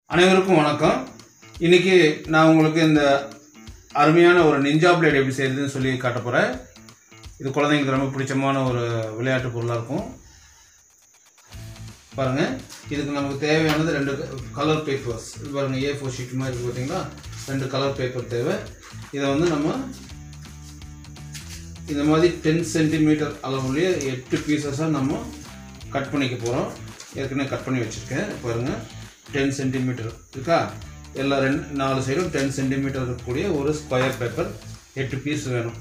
அனைவருக்கும் வணக்கம் இன்னைக்கு நான் உங்களுக்கு இந்த அருமையான ஒரு நிஞ்சா பிளேட் எப்படி செய்யறதுன்னு சொல்லி காட்ட போகிறேன் இது குழந்தைங்களுக்கு ரொம்ப பிடிச்சமான ஒரு விளையாட்டு பொருளாக இருக்கும் பாருங்க இதுக்கு நமக்கு தேவையானது ரெண்டு கலர் பேப்பர்ஸ் இது பாருங்க ஏ ஃபோர் ஷீட் மாதிரி இருக்கு பார்த்தீங்களா ரெண்டு கலர் பேப்பர் தேவை இதை வந்து நம்ம இந்த மாதிரி டென் சென்டிமீட்டர் அளவுலேயே எட்டு பீசஸாக நம்ம கட் பண்ணிக்க போகிறோம் ஏற்கனவே கட் பண்ணி வச்சுருக்கேன் பாருங்கள் டென் சென்டிமீட்டர் இருக்கா எல்லா ரெண்டு நாலு சைடும் டென் சென்டிமீட்டர் இருக்கக்கூடிய ஒரு ஸ்கொயர் பேப்பர் எட்டு பீஸ் வேணும்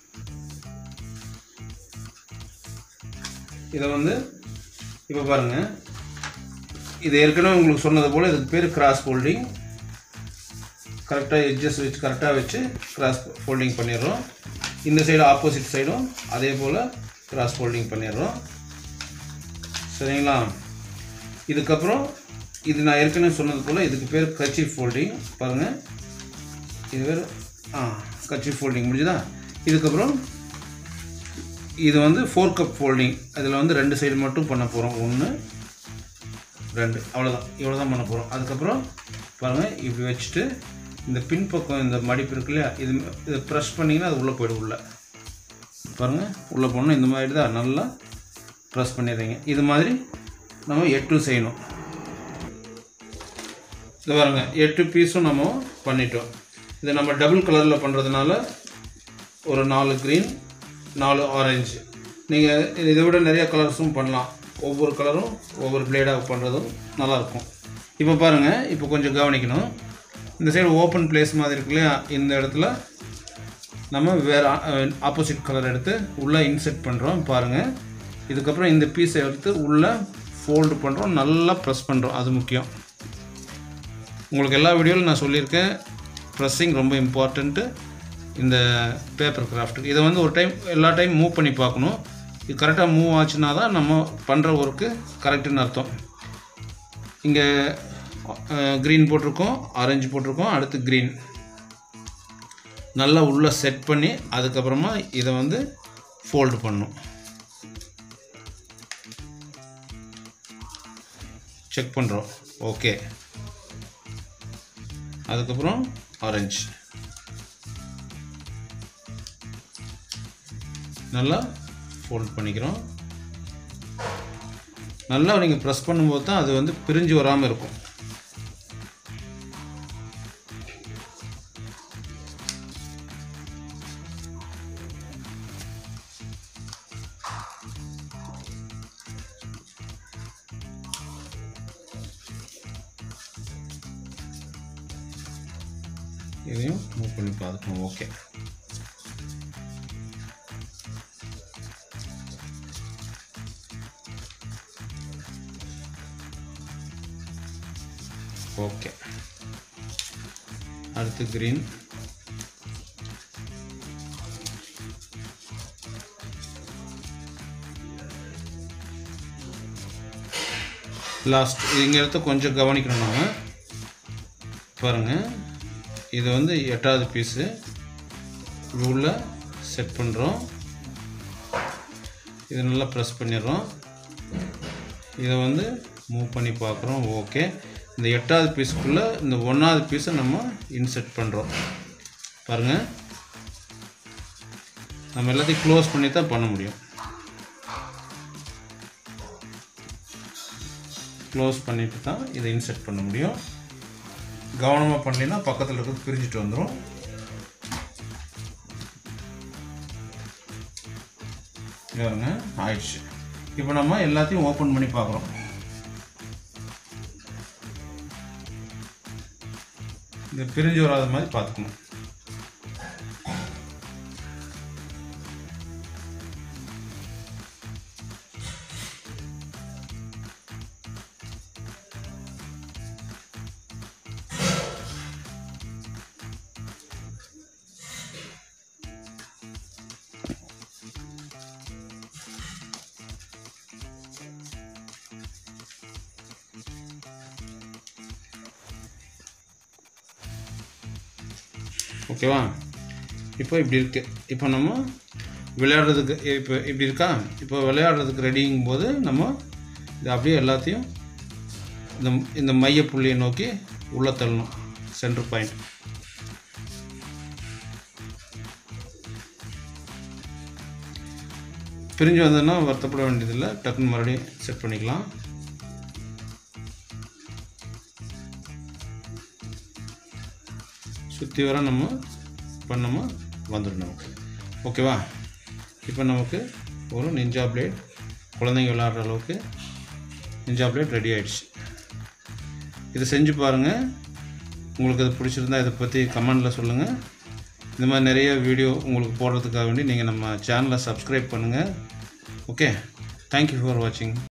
இதை வந்து இப்போ பாருங்கள் இது ஏற்கனவே உங்களுக்கு சொன்னது போல் இதுக்கு பேர் கிராஸ் ஃபோல்டிங் கரெக்டாக எட்ஜஸ் வச்சு கரெக்டாக வச்சு கிராஸ் ஃபோல்டிங் பண்ணிடுறோம் இந்த சைடு ஆப்போசிட் சைடும் அதே போல் கிராஸ் ஃபோல்டிங் பண்ணிடுறோம் சரிங்களா இதுக்கப்புறம் இது நான் ஏற்கனவே சொன்னது போல் இதுக்கு பேர் கச்சி ஃபோல்டிங் பாருங்கள் இது பேர் ஆ கச்சி ஃபோல்டிங் முடிஞ்சுதா இதுக்கப்புறம் இது வந்து ஃபோர் கப் ஃபோல்டிங் அதில் வந்து ரெண்டு சைடு மட்டும் பண்ண போகிறோம் ஒன்று ரெண்டு அவ்வளோதான் இவ்வளோ தான் பண்ண போகிறோம் அதுக்கப்புறம் பாருங்கள் இப்படி வச்சுட்டு இந்த பின்பக்கம் இந்த மடிப்பு இருக்கு இல்லையா இது இதை ப்ரெஸ் பண்ணிங்கன்னா அது உள்ளே போய்டும் உள்ளே பாருங்கள் உள்ளே போனால் இந்த மாதிரி தான் நல்லா ப்ரெஸ் பண்ணிடுறீங்க இது மாதிரி நம்ம எட்டும் செய்யணும் இது பாருங்க எட்டு பீஸும் நம்ம பண்ணிட்டோம் இது நம்ம டபுள் கலரில் பண்ணுறதுனால ஒரு நாலு க்ரீன் நாலு ஆரஞ்சு நீங்கள் இதை விட நிறைய கலர்ஸும் பண்ணலாம் ஒவ்வொரு கலரும் ஒவ்வொரு பிளேடாக பண்ணுறதும் நல்லாயிருக்கும் இப்போ பாருங்கள் இப்போ கொஞ்சம் கவனிக்கணும் இந்த சைடு ஓப்பன் பிளேஸ் மாதிரி இருக்கு இல்லையா இந்த இடத்துல நம்ம வேறு ஆப்போசிட் கலர் எடுத்து உள்ளே இன்செர்ட் பண்ணுறோம் பாருங்கள் இதுக்கப்புறம் இந்த பீஸை எடுத்து உள்ளே ஃபோல்டு பண்ணுறோம் நல்லா ப்ரெஸ் பண்ணுறோம் அது முக்கியம் உங்களுக்கு எல்லா வீடியோவிலும் நான் சொல்லியிருக்கேன் ப்ரெஸ்ஸிங் ரொம்ப இம்பார்ட்டண்ட்டு இந்த பேப்பர் கிராஃப்ட்டுக்கு இதை வந்து ஒரு டைம் எல்லா டைம் மூவ் பண்ணி பார்க்கணும் இது கரெக்டாக மூவ் ஆச்சுன்னா தான் நம்ம பண்ணுற ஒர்க்கு கரெக்டுன்னு அர்த்தம் இங்கே க்ரீன் போட்டிருக்கோம் ஆரஞ்சு போட்டிருக்கோம் அடுத்து க்ரீன் நல்லா உள்ளே செட் பண்ணி அதுக்கப்புறமா இதை வந்து ஃபோல்டு பண்ணும் செக் பண்ணுறோம் ஓகே அதுக்கப்புறம் ஆரஞ்சு நல்லா ஃபோல்ட் பண்ணிக்கிறோம் நல்லா நீங்கள் ப்ரெஸ் பண்ணும்போது தான் அது வந்து பிரிஞ்சு வராமல் இருக்கும் இதையும் மூவ் பண்ணி பார்த்துக்கணும் ஓகே ஓகே அடுத்து க்ரீன் லாஸ்ட் இங்கே இடத்த கொஞ்சம் கவனிக்கணும் நாம பாருங்கள் இது வந்து எட்டாவது பீஸு இது உள்ள செட் பண்ணுறோம் இது நல்லா ப்ரெஸ் பண்ணிடுறோம் இதை வந்து மூவ் பண்ணி பார்க்குறோம் ஓகே இந்த எட்டாவது பீஸுக்குள்ளே இந்த ஒன்றாவது பீஸை நம்ம இன்செர்ட் பண்ணுறோம் பாருங்கள் நம்ம எல்லாத்தையும் க்ளோஸ் பண்ணி தான் பண்ண முடியும் க்ளோஸ் பண்ணிட்டு தான் இதை இன்செர்ட் பண்ண முடியும் கவனமாக பண்ணலைன்னா பக்கத்தில் இருக்கிறது பிரிஞ்சுட்டு வந்துடும் பாருங்க ஆயிடுச்சு இப்போ நம்ம எல்லாத்தையும் ஓப்பன் பண்ணி பார்க்குறோம் இது பிரிஞ்சு வராத மாதிரி பார்த்துக்கணும் ஓகேவா இப்போ இப்படி இருக்குது இப்போ நம்ம விளையாடுறதுக்கு இப்போ இப்படி இருக்கா இப்போ விளையாடுறதுக்கு ரெடிங்கும் போது நம்ம இது அப்படியே எல்லாத்தையும் இந்த இந்த மைய புள்ளியை நோக்கி உள்ளே தள்ளணும் சென்டர் பாயிண்ட் பிரிஞ்சு வந்ததுன்னா வருத்தப்பட வேண்டியதில்லை டக்குன்னு மறுபடியும் செட் பண்ணிக்கலாம் சுற்றி வர நம்ம பண்ணோமா வந்துடும் நமக்கு ஓகேவா இப்போ நமக்கு ஒரு நிஞ்சா பிளேட் குழந்தைங்க விளாட்ற அளவுக்கு நிஞ்சா பிளேட் ரெடி ஆயிடுச்சு இதை செஞ்சு பாருங்கள் உங்களுக்கு இது பிடிச்சிருந்தா இதை பற்றி கமெண்டில் சொல்லுங்கள் இந்த மாதிரி நிறைய வீடியோ உங்களுக்கு போடுறதுக்காக வேண்டி நீங்கள் நம்ம சேனலை சப்ஸ்கிரைப் பண்ணுங்கள் ஓகே தேங்க்யூ ஃபார் வாட்சிங்